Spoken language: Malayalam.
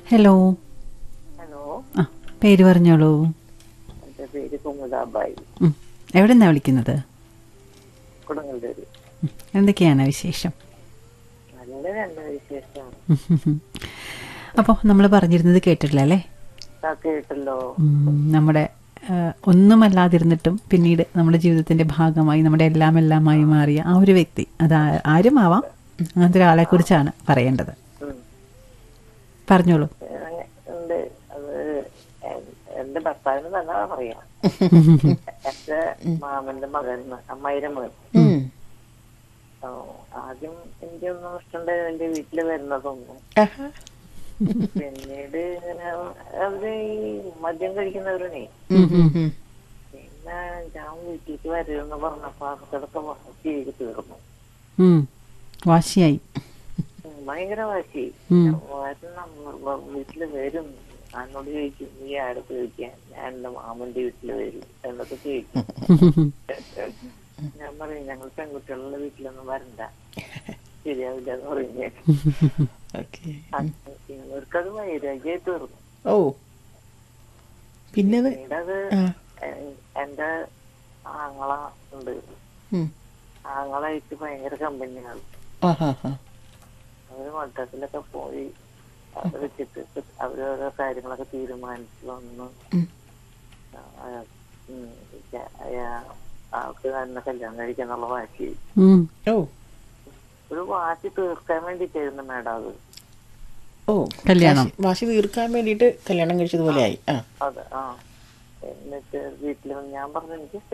ഹലോ ഹലോ ആ പേര് പറഞ്ഞോളൂ എന്റെ പേര് കുമുദാബായി ഉം. എവിടെ നിന്നാണ് വിളിക്കുന്നത് കുടങ്ങല്ലൂര് ഉം. എന്തൊക്കെയാണ് വിശേഷം നല്ല നല്ല വിശേഷമാണ് അപ്പോൾ നമ്മൾ പറഞ്ഞിരുന്നത് കേട്ടിട്ടില്ല അല്ലേ ആ കേട്ടല്ലോ ഉം, നമ്മുടെ ആ, ഒന്നുമല്ലാതിരുന്നിട്ടും പിന്നീട് നമ്മുടെ ജീവിതത്തിന്റെ ഭാഗമായി നമ്മുടെ എല്ലാം എല്ലാമായി മാറിയ ആ ഒരു വ്യക്തി അത് ആ- ആരുമാവാം അങ്ങനത്തെ ഒരാളെ കുറിച്ചാണ് പറയേണ്ടത് ഉം. പറഞ്ഞോളൂ അങ്ങനെ ഉണ്ട് അത് എൻ- എന്റെ ഭർത്താവിന് തന്നെ പറയാം എന്റെ മാമന്റെ മകൻ അമ്മായിരം മകൻ ഉം. ഓ, ആദ്യം എനിക്കൊന്നും ഇഷ്ടമുണ്ടായിരുന്നു എന്റെ വീട്ടില് വരുന്നതൊന്നും ആഹാ. പിന്നീട് ഇങ്ങനെ അവര് ഈ മദ്യം കഴിക്കുന്നവരണേ ഉം, ഉം, ഉം. പിന്നെ ഞാൻ വീട്ടിലേക്ക് വരുമെന്ന് പറഞ്ഞപ്പോ അതൊക്കെ ചെയ്ത് തീർന്നു ഉം. വാശിയായി ഉം, ഭയങ്കര വാശി ഉം. വരണം വ- വീട്ടില് വരും എന്നോട് ചോദിക്കും നീ ആടെ ചോദിക്കാൻ ഞാൻ എന്റെ മാമന്റെ വീട്ടില് വരും എന്നൊക്കെ ചോദിക്കും ഞാൻ പറയും ഞങ്ങൾ പെൺകുട്ടികളുടെ വീട്ടിലൊന്നും വരണ്ട ശരിയാവില്ല എന്ന് പറയും ഞാൻ ഓക്കേ. ഇവർക്കത് വൈരാഗ്യമായി തീർന്നു ഓ പിന്നെ അത് പിന്നീട് അത് ആ. എ- എന്റെ ആങ്ങള ഉണ്ട് ഉം. ആങ്ങളായിട്ട് ഭയങ്കര കമ്പനിയാണ് ആഹാ, ആ. അവര് മദ്രാസിലൊക്കെ പോയി അത് വെച്ചിട്ട് അവരോരോ കാര്യങ്ങളൊക്കെ തീരുമാനിച്ചു വന്നു ഉം. ആ, ഉം, ച- അയാ- ആൾക്ക് തന്നെ കല്യാണം കഴിക്കാന്നുള്ള വാശി ഉം. ഓ ഒരു വാശി തീർക്കാൻ വേണ്ടിട്ടായിരുന്നു മേഡം അത് ഓ കല്യാണം. വാശി- വാശി തീർക്കാൻ വേണ്ടിയിട്ട് കല്യാണം കഴിച്ചതുപോലെ ആയി ആ അത് ആ എന്നിട്ട് വീട്ടിൽ ഞാൻ പറഞ്ഞു എനിക്ക്